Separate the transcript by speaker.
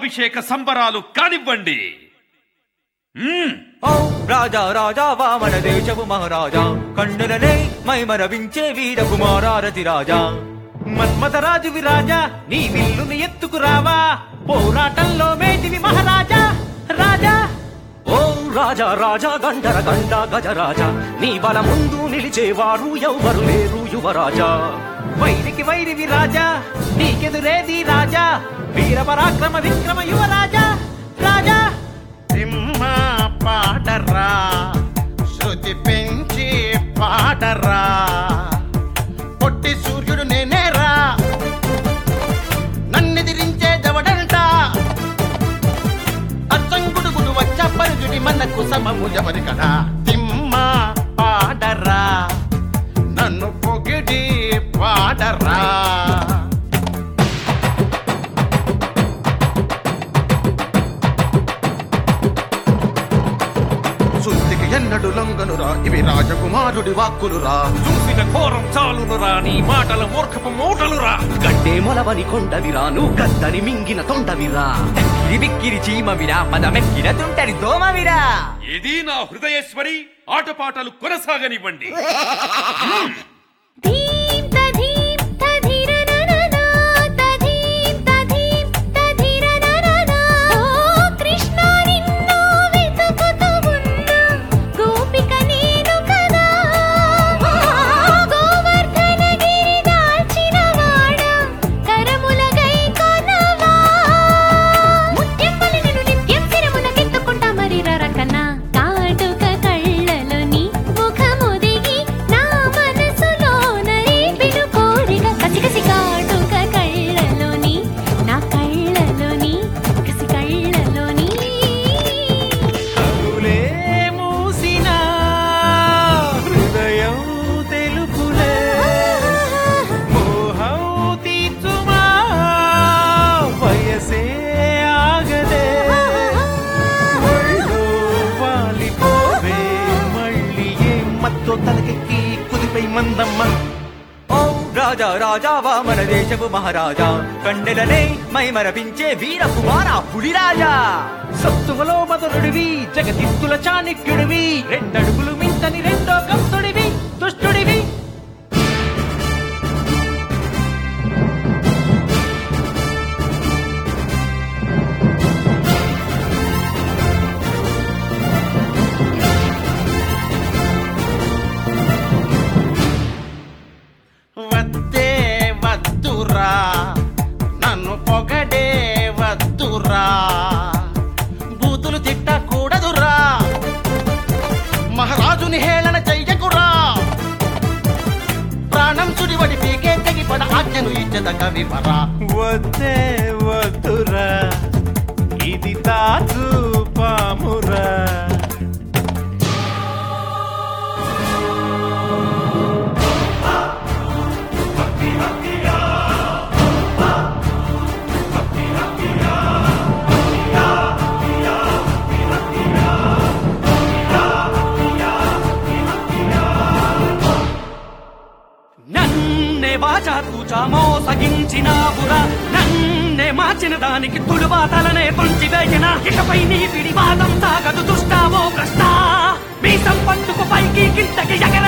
Speaker 1: పట్టాభిషేక సంబరాలు కానివ్వండి మ్మ్.
Speaker 2: ఓ రాజా రాజా వామన దేశపు మహారాజా కన్నులనే మై మరవించే వీర కుమారారతి రాజా మన్మథ రాజు విరాజా నీ విల్లుని ఎత్తుకు రావా పోరాటంలో మేటివి మహారాజా రాజా ఓ రాజా రాజా గంధర గండ గజరాజా నీ బల ముందు నిలిచేవారు ఎవ్వరు లేరు యువరాజా వైరికి వైరివి రాజా నీకెదురేది రాజా వీర పరాక్రమ విక్రమ యువరాజా రాజా
Speaker 3: సింహ పాడరా శృతి పెంచి పాడరా పొట్టి సూర్యుడు నేనేరా నన్నెదిరించే దవడంట అచ్చంగుడుగుడు వచ్చ పరుగుడి మనకు సమము ఎవరి కదా తిమ్మ పాడరా నన్ను పొగిడి పాడరా శుద్ధికి ఎన్నడు లొంగనురా ఇవి రాజకుమారుడి వాక్కులురా
Speaker 1: చూసిన ఘోరం చాలునురా నీ మాటల మూర్ఖపు మూటలురా
Speaker 2: గడ్డే మొలవని కొండవిరాను గద్దని మింగిన తొండవిరా
Speaker 4: బిక్కిరి బిక్కిరి చీమవిరా పదమెక్కిన తుంటరి దోమవిరా
Speaker 1: ఇది నా హృదయేశ్వరి ఆటపాటలు కొనసాగనివ్వండి
Speaker 5: ధీం తధీం తధిరనననా తధీం తధీం తధిరనననా ఓ కృష్ణ నిన్ను వెతుకుతూ ఉన్నా గోపిక నేను కదా గోవర్ధన గిరి దాల్చిన వాడ కరముల గై కొనవా ముత్యం వలెనను నిత్యం శిరమునకెత్తుకుంటా మరి రరకన్నా కాటుక కళ్ళలోని ముఖముదిగి నా మనసులోన రేపిడు కోరిక కసి కసి కాటుక కళ్ళలోని నా కళ్ళలోని కసి కళ్ళలోని
Speaker 2: కనులే మూసిన హృదయం తెలుపులే మోహం తీర్చుమా వయసే ఆగదే ఒళ్ళో వాలిపోవే మళ్ళీ ఏ మత్తో తలకెక్కి కుదిపై మందమ్మ ఓ రాజా రాజా వామన దేశపు మహారాజా కండెలనే మై మరపించే వీర కుమార పులిరాజా సత్తువలో మధురుడివి జగతిత్తుల చాణక్యుడివి రెండడుగులు మించని రెండో కంసుడివి దుష్టుడివి
Speaker 3: వద్దే వద్దురా నన్ను పొగడే వద్దురా బూతులు తిట్టకూడదురా మహారాజుని హేళన చెయ్యకురా ప్రాణం సుడివడి పీకే తెగిపడ ఆజ్ఞను ఇచ్చద కవివరా
Speaker 2: వద్దే వద్దురా ఇది తాజు పామురా నన్నే వాచా తూచా మోసగించినావురా నన్నే మార్చిన దానికి తుడుబాతలనే తొంచి వేసిన ఇకపై నీ పిడి వాదం సాగదు దుష్టావో భ్రష్ట మీ సంపట్టుకు పైకి కిందకి ఎగ